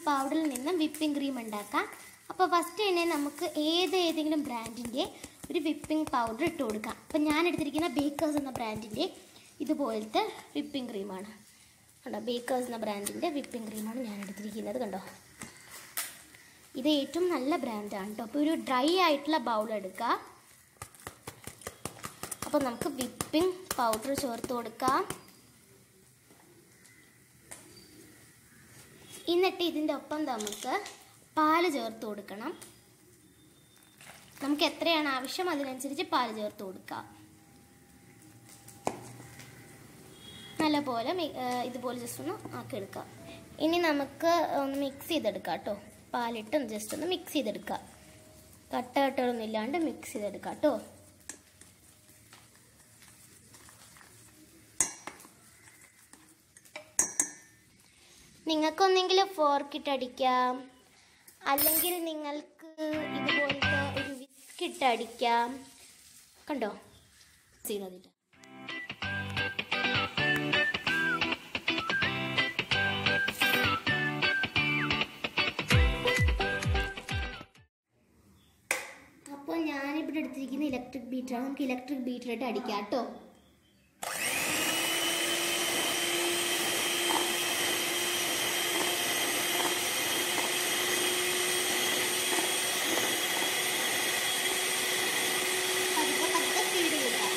പൗഡറിൽ നിന്നും whipping cream ഉണ്ടാക്കാം അപ്പോൾ ഫസ്റ്റ് തന്നെ നമുക്ക് ഏത് ഏതെങ്കിലും ബ്രാൻഡിൻ്റെ ഒരു വിപ്പിംഗ് പൗഡർ ഇട്ട് കൊടുക്കാം അപ്പം ഞാൻ എടുത്തിരിക്കുന്ന ബേക്കേഴ്സ് എന്ന ബ്രാൻഡിൻ്റെ ഇതുപോലത്തെ വിപ്പിംഗ് ക്രീമാണ് കണ്ടോ ബേക്കേഴ്സ് എന്ന ബ്രാൻഡിൻ്റെ വിപ്പിംഗ് ക്രീമാണ് ഞാൻ എടുത്തിരിക്കുന്നത് കണ്ടോ ഇത് ഏറ്റവും നല്ല ബ്രാൻഡാണ് കേട്ടോ അപ്പോൾ ഒരു ഡ്രൈ ആയിട്ടുള്ള ബൗൾ എടുക്കുക അപ്പോൾ നമുക്ക് വിപ്പിംഗ് പൗഡർ ചേർത്ത് കൊടുക്കാം എന്നിട്ട് ഇതിൻ്റെ ഒപ്പം നമുക്ക് പാല് ചേർത്ത് കൊടുക്കണം നമുക്ക് എത്രയാണ് ആവശ്യം അതിനനുസരിച്ച് പാല് ചേർത്ത് കൊടുക്കാം നല്ലപോലെ മി- ഏഹ് ഇതുപോലെ ജസ്റ്റ് ഒന്ന് ആക്കിയെടുക്കാം ഇനി നമുക്ക് ഒന്ന് മിക്സ് ചെയ്തെടുക്കാം കേട്ടോ പാലിട്ട് ജസ്റ്റ് ഒന്ന് മിക്സ് ചെയ്തെടുക്കാം കട്ട കട്ടകളൊന്നും ഇല്ലാണ്ട് മിക്സ് ചെയ്തെടുക്കാം കേട്ടോ നിങ്ങൾക്കൊന്നെങ്കിൽ ഫോർക്കിട്ട് അടിക്കാം അല്ലെങ്കിൽ നിങ്ങൾക്ക് ഇതുപോലത്തെ ഒരു വിസ്ക് ഇട്ട് അടിക്കാം കണ്ടോ ചെയ്യുന്നതില്ല അപ്പോൾ ഞാനിവിടെ എടുത്തിരിക്കുന്ന ഇലക്ട്രിക് ബീറ്ററാണ് നമുക്ക് ഇലക്ട്രിക് ബീറ്ററായിട്ട് അടിക്കാം കേട്ടോ പതുക്കെ പതുക്കെ സ്പീഡ് കൂട്ടാം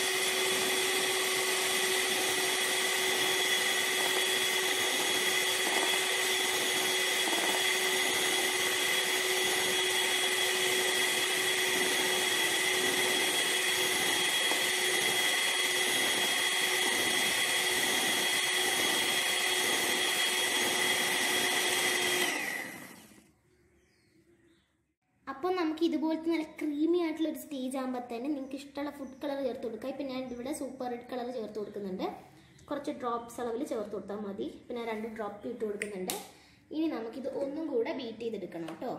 അപ്പോൾ നമുക്ക് ഇതുപോലത്തെ നല്ല ക്രീമി ആയിട്ടുള്ള ഒരു സ്റ്റേജ് ആകുമ്പോൾ തന്നെ നിങ്ങൾക്ക് ഇഷ്ടമുള്ള ഫുഡ് കളർ ചേർത്ത് കൊടുക്കുക ഇപ്പം ഞാൻ ഇവിടെ സൂപ്പർ റെഡ് കളർ ചേർത്ത് കൊടുക്കുന്നുണ്ട് കുറച്ച് ഡ്രോപ്സ് അളവിൽ ചേർത്ത് കൊടുത്താൽ മതി പിന്നെ രണ്ട് ഡ്രോപ്പ് ഇട്ട് കൊടുക്കുന്നുണ്ട് ഇനി നമുക്കിത് ഒന്നും കൂടെ ബീറ്റ് ചെയ്തെടുക്കണം കേട്ടോ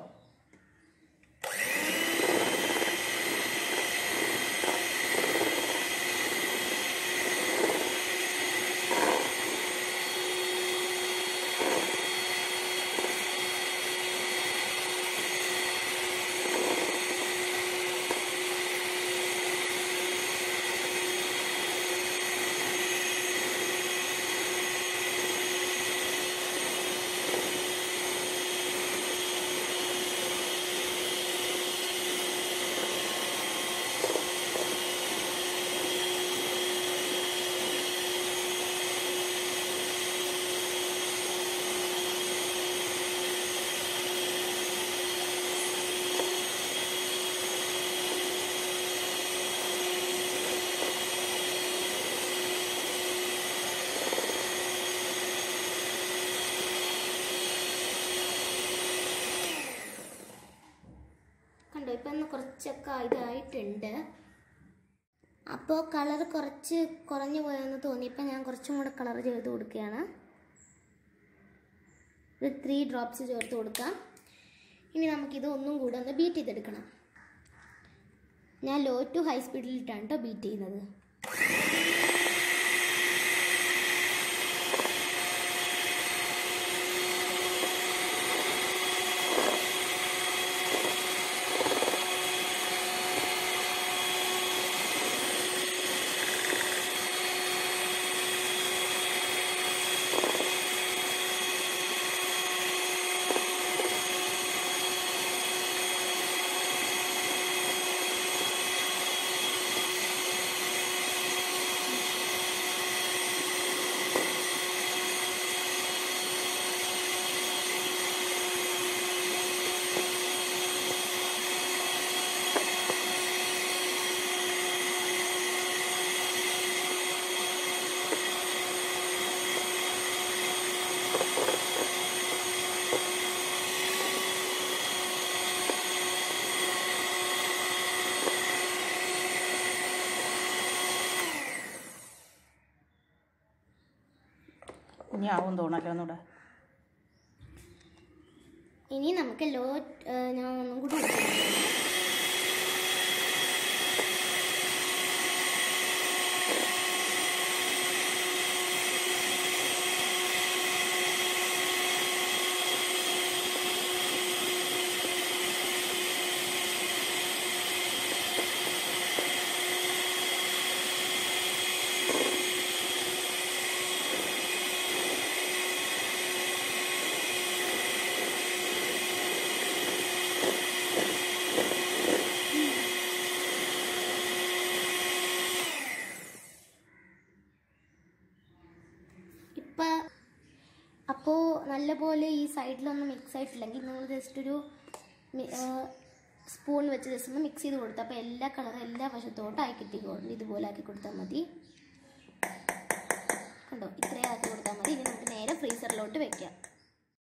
കണ്ടോ ഇപ്പം ഒന്ന് കുറച്ചൊക്കെ ഇതായിട്ടുണ്ട് അപ്പോൾ കളർ കുറച്ച് കുറഞ്ഞു പോയെന്ന് തോന്നിയപ്പോൾ ഞാൻ കുറച്ചും കൂടെ കളർ ചെയ്ത് കൊടുക്കുകയാണ് ഒരു ത്രീ ഡ്രോപ്സ് ചേർത്ത് കൊടുക്കാം ഇനി നമുക്കിത് ഒന്നും കൂടെ ഒന്ന് ബീറ്റ് ചെയ്തെടുക്കണം ഞാൻ ലോ ടു ഹൈ സ്പീഡിലിട്ടാണ് കേട്ടോ ബീറ്റ് ചെയ്യുന്നത് ഇനി ആവും തോന്നല്ലോ ഒന്നുകൂടെ ഇനി നമുക്ക് ലോ ഏഹ്, ഞാൻ ഒന്നും കൂടി ഇടുന്നുണ്ട്. നല്ലപോലെ ഈ സൈഡിലൊന്നും മിക്സ് ആയിട്ടില്ലെങ്കിൽ നിങ്ങൾ ജസ്റ്റ് ഒരു സ്പൂൺ വെച്ച് ജസ്റ്റ് ഒന്ന് മിക്സ് ചെയ്ത് കൊടുത്താൽ അപ്പോൾ എല്ലാ കളറും എല്ലാ വശത്തോട്ടും ആയി കിട്ടിക്കോളും ഇതുപോലെ ആക്കി കൊടുത്താൽ മതി കണ്ടോ ഇത്രയും ആക്കി കൊടുത്താൽ മതി ഇനി നമുക്ക് നേരെ ഫ്രീസറിലോട്ട് വെക്കാം